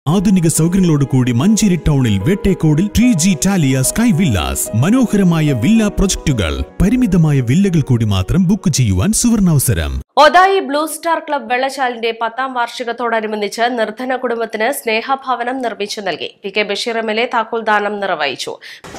ആധുനിക സൗകര്യങ്ങളോട് കൂടി മഞ്ചേരി ടൗണിൽ വേട്ടേക്കോടിൽ T G Taliya sky villas മനോഹരമായ വില്ല പ്രൊജക്ടുകൾ പരിമിതമായ വില്ലകൾ കൂടി മാത്രം ബുക്ക് ചെയ്യുവാൻ സുവർണാവസരം ഒതായി ബ്ലൂ സ്റ്റാർ ക്ലബ് വെള്ളച്ചാലിന്റെ പത്താം വാർഷികത്തോടനുബന്ധിച്ച് നിർധന കുടുംബത്തിന് സ്നേഹഭവനം നിർമ്മിച്ചു നൽകി P K Basheer M L A താക്കോൽദാനം നിർവഹിച്ചു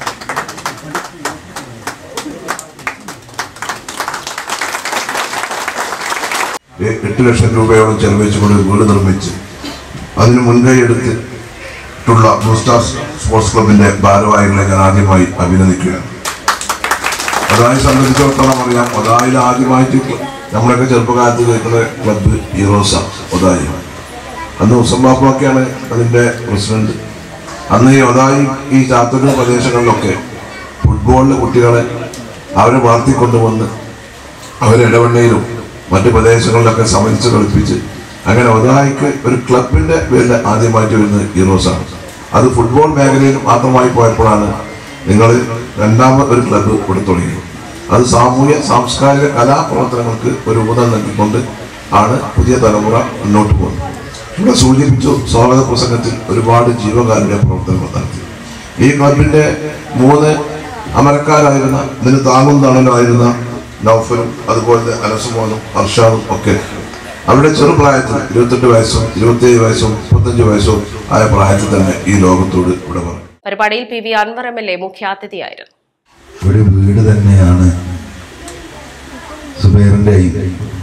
എ- എട്ട് ലക്ഷം രൂപയോളം ചെലവഴിച്ചുകൊണ്ട് ഒരു വീട് നിർമ്മിച്ച് അതിന് മുൻകൈ എടുത്തിട്ടുള്ള ബ്ലൂ സ്റ്റാർസ് സ്പോർട്സ് ക്ലബിന്റെ ഭാരവാഹികളെ ഞാൻ ആദ്യമായി അഭിനന്ദിക്കുകയാണ് ഒതായി സംബന്ധിച്ചിടത്തോളം അറിയാം ഒതായിൽ ആദ്യമായിട്ട് നമ്മളൊക്കെ ചെറുപ്പകാലത്ത് കേൾക്കുന്ന ക്ലബ്ബ് ഹീറോസ ഒതായി അന്ന് ഉസംബാപ്പൊക്കെയാണ് അതിന്റെ പ്രസിഡന്റ് അന്ന് ഈ ഒതായി ഈ ചാത്തൂർ പ്രദേശങ്ങളിലൊക്കെ ഫുട്ബോളിലെ കുട്ടികളെ അവരെ വളർത്തിക്കൊണ്ടുവന്ന് അവരെ ഇടവണ്ണയിലും മറ്റു പ്രദേശങ്ങളിലൊക്കെ സമരിച്ച് കളിപ്പിച്ച് അങ്ങനെ ഒതായിക്ക് ഒരു ക്ലബിന്റെ പേരിൽ ആദ്യമായിട്ട് വരുന്നത് ഹീറോസാണ് അത് ഫുട്ബോൾ മേഖലയിൽ മാത്രമായി പോയപ്പോഴാണ് നിങ്ങൾ രണ്ടാമത് ഒരു ക്ലബ്ബ് ഇവിടെ തുടങ്ങിയത് അത് സാമൂഹ്യ സാംസ്കാരിക കലാപ്രവർത്തനങ്ങൾക്ക് ഒരു ഊന്നൽ നൽകിക്കൊണ്ട് ആണ് പുതിയ തലമുറ മുന്നോട്ട് പോകുന്നത് ഇവിടെ സൂചിപ്പിച്ചു സ്വാഗത പ്രസംഗത്തിൽ ഒരുപാട് ജീവകാരുണ്യ പ്രവർത്തനങ്ങൾ നടത്തി ഈ ക്ലബിന്റെ മൂന്ന് അമരക്കാരായിരുന്ന ഇതിന് താങ്ങും തണലുമായിരുന്ന നൗഫലും അതുപോലെ അനസുമോനും അർഷാദും ഒക്കെ അവരുടെ ചെറുപ്രായത്തിൽ ഇരുപത്തെട്ട് വയസ്സും ഇരുപത്തിയേഴ് വയസ്സും മുപ്പത്തഞ്ച് വയസ്സും ആയ പ്രായത്തിൽ തന്നെ ഈ ലോകത്തോട് ഇവിടെ പറഞ്ഞു പരിപാടിയിൽ P V Anwar M L A മുഖ്യാതിഥിയായിരുന്നു ഒരു വീട് തന്നെയാണ് സുബൈറിൻ്റെയും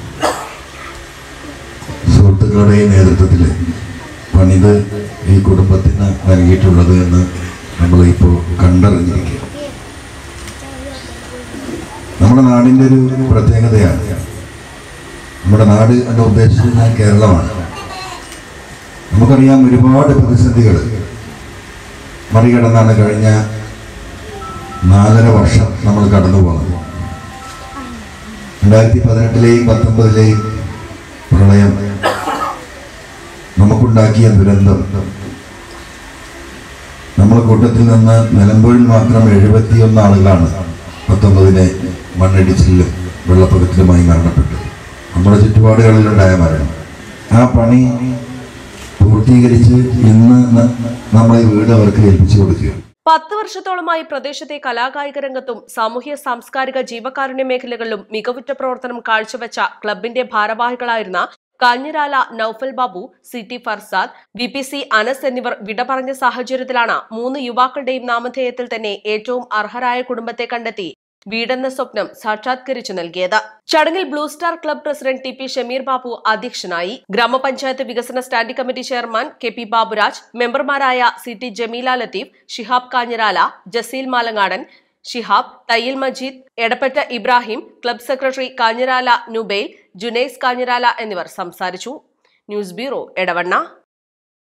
സുഹൃത്തുക്കളുടെയും നേതൃത്വത്തിൽ പണിത് ഈ കുടുംബത്തിന് നൽകിയിട്ടുള്ളത് എന്ന് നമ്മൾ ഇപ്പോൾ കണ്ടറിഞ്ഞിരിക്കുക നമ്മുടെ നാടിൻ്റെ ഒരു പ്രത്യേകതയാണ് നമ്മുടെ നാട് എന്ന് ഉദ്ദേശിക്കുന്നത് കേരളമാണ് നമുക്കറിയാം ഒരുപാട് പ്രതിസന്ധികൾ മറികടന്നാണ് കഴിഞ്ഞ നാലര വർഷം നമ്മൾ കടന്നു പോകുന്നത് രണ്ടായിരത്തി പതിനെട്ടിലെയും പത്തൊമ്പതിലെയും പ്രളയം നമുക്കുണ്ടാക്കിയ ദുരന്തം നമ്മുടെ കൂട്ടത്തിൽ നിന്ന് നിലമ്പൂരിൽ മാത്രം എഴുപത്തിയൊന്ന് ആളുകളാണ് പത്തൊമ്പതിനെ മണ്ണിടിച്ചിലും വെള്ളപ്പൊക്കത്തിലുമായി മരണപ്പെട്ടത് നമ്മുടെ ചുറ്റുപാടുകളിലുണ്ടായ മരണം ആ പണി പൂർത്തീകരിച്ച് ഇന്ന് ന- നമ്മൾ ഈ വീട് അവർക്ക് ഏൽപ്പിച്ചു കൊടുക്കുകയാണ് പത്ത് വർഷത്തോളമായി പ്രദേശത്തെ കലാകായിക രംഗത്തും സാമൂഹ്യ സാംസ്കാരിക ജീവകാരുണ്യ മേഖലകളിലും മികവുറ്റ പ്രവർത്തനം കാഴ്ചവെച്ച ക്ലബിന്റെ ഭാരവാഹികളായിരുന്ന Kanhirala Noufal Babu C T Farsad V P C Anas എന്നിവർ വിട പറഞ്ഞ സാഹചര്യത്തിലാണ് മൂന്ന് യുവാക്കളുടെയും നാമധേയത്തിൽ തന്നെ ഏറ്റവും അർഹരായ കുടുംബത്തെ കണ്ടെത്തി വീടെന്ന സ്വപ്നം സാക്ഷാത്കരിച്ചു നൽകിയത് ചടങ്ങിൽ blue star club president T P Shameer Babu അധ്യക്ഷനായി ഗ്രാമപഞ്ചായത്ത് വികസന standing committee chairman K P Baburaj മെമ്പർമാരായ C T Jameela Latheef Shihab Kanhirala Jaseel Malangadan Shihab Thayyil Majeed Edappatta Ibrahim club secretary Kanhirala Nubail Junais Kanhirala എന്നിവർ സംസാരിച്ചു ന്യൂസ് ബ്യൂറോ എടവണ്ണ